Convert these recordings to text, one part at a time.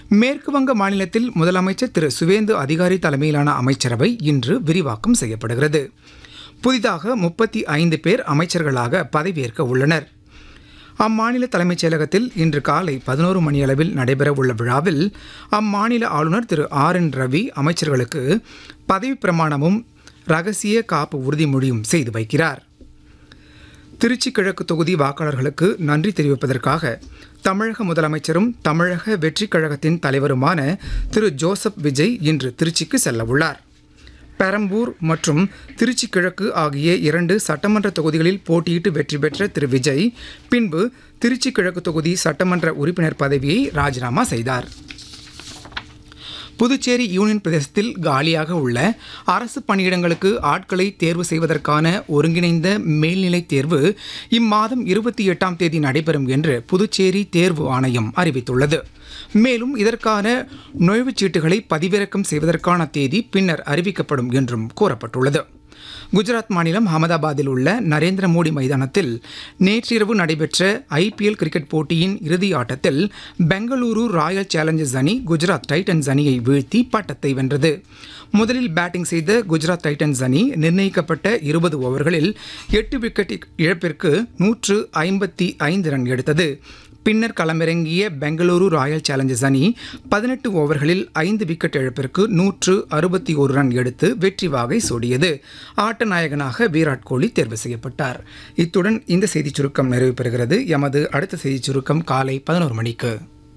மேற்கு வங்க மாநிலத்தில் முதலமைச்சர் திரு சுவேந்து அதிகாரி தலைமையிலான அமைச்சரவை இன்று விரிவாக்கம் செய்யப்படுகிறது புதிதாக முப்பத்தி ஐந்து பேர் அமைச்சர்களாக பதவியேற்க உள்ளனர் அம்மாநில தலைமைச் செயலகத்தில் இன்று காலை பதினோரு மணியளவில் நடைபெறவுள்ள விழாவில் அம்மாநில ஆளுநர் திரு ஆர் என் ரவி அமைச்சர்களுக்கு பதவி பிரமாணமும் ரகசிய காப்பு உறுதிமொழியும் செய்து வைக்கிறார் திருச்சி கிழக்கு தொகுதி வாக்காளர்களுக்கு நன்றி தெரிவிப்பதற்காக தமிழக முதலமைச்சரும் தமிழக வெற்றிக் கழகத்தின் தலைவருமான திரு ஜோசப் விஜய் இன்று திருச்சிக்கு செல்லவுள்ளார் பெரம்பூர் மற்றும் திருச்சி கிழக்கு ஆகிய இரண்டு சட்டமன்ற தொகுதிகளில் போட்டியிட்டு வெற்றி பெற்ற திரு விஜய் பின்பு திருச்சி கிழக்கு தொகுதி சட்டமன்ற உறுப்பினர் பதவியை ராஜினாமா செய்தார் புதுச்சேரி யூனியன் பிரதேசத்தில் காலியாக உள்ள அரசு பணியிடங்களுக்கு ஆட்களை தேர்வு செய்வதற்கான ஒருங்கிணைந்த மேல்நிலை தேர்வு இம்மாதம் இருபத்தி எட்டாம் தேதி நடைபெறும் என்று புதுச்சேரி தேர்வு ஆணையம் அறிவித்துள்ளது மேலும் இதற்கான நுழைவுச் சீட்டுகளை பதிவிறக்கம் செய்வதற்கான தேதி பின்னர் அறிவிக்கப்படும் என்றும் கூறப்பட்டுள்ளது குஜராத் மாநிலம் அகமதாபாத்தில் உள்ள நரேந்திர மோடி மைதானத்தில் நேற்றிரவு நடைபெற்ற ஐபிஎல் கிரிக்கெட் போட்டியின் இறுதி ஆட்டத்தில் பெங்களூரு ராயல் சேலஞ்சர்ஸ் அணி குஜராத் டைட்டன்ஸ் அணியை வீழ்த்தி பட்டத்தை வென்றது முதலில் பேட்டிங் செய்த குஜராத் டைட்டன்ஸ் அணி நிர்ணயிக்கப்பட்ட இருபது ஓவர்களில் எட்டு விக்கெட் இழப்பிற்கு நூற்று ஐம்பத்தி ஐந்து ரன் எடுத்தது பின்னர் களமிறங்கிய பெங்களூரு ராயல் சேலஞ்சர்ஸ் அணி பதினெட்டு ஓவர்களில் ஐந்து விக்கெட் இழப்பிற்கு நூற்று அறுபத்தி ஒரு ரன் எடுத்து வெற்றி வாகை சூடியது ஆட்ட நாயகனாக விராட் கோலி தேர்வு செய்யப்பட்டார் இத்துடன் இந்த செய்திச் சுருக்கம் நிறைவு பெறுகிறது எமது அடுத்த செய்திச் சுருக்கம் காலை பதினோரு மணிக்கு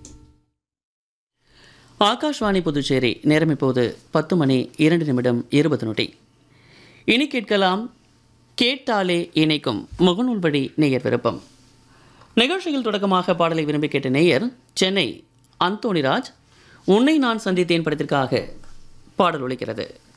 ஆகாஷ்வாணி புதுச்சேரி நேரம் இப்போது பத்து மணி இரண்டு நிமிடம் இருபது நொடி இனி கேட்கலாம் கேட்டாலே இணைக்கும் முகநூல் வழி நேயர் விருப்பம் நிகழ்ச்சியில் தொடக்கமாக பாடலை விரும்பி கேட்ட நேயர் சென்னை அந்தோணிராஜ் உன்னை நான் சந்தித்தேன் படத்திற்காக பாடல் ஒலிக்கிறது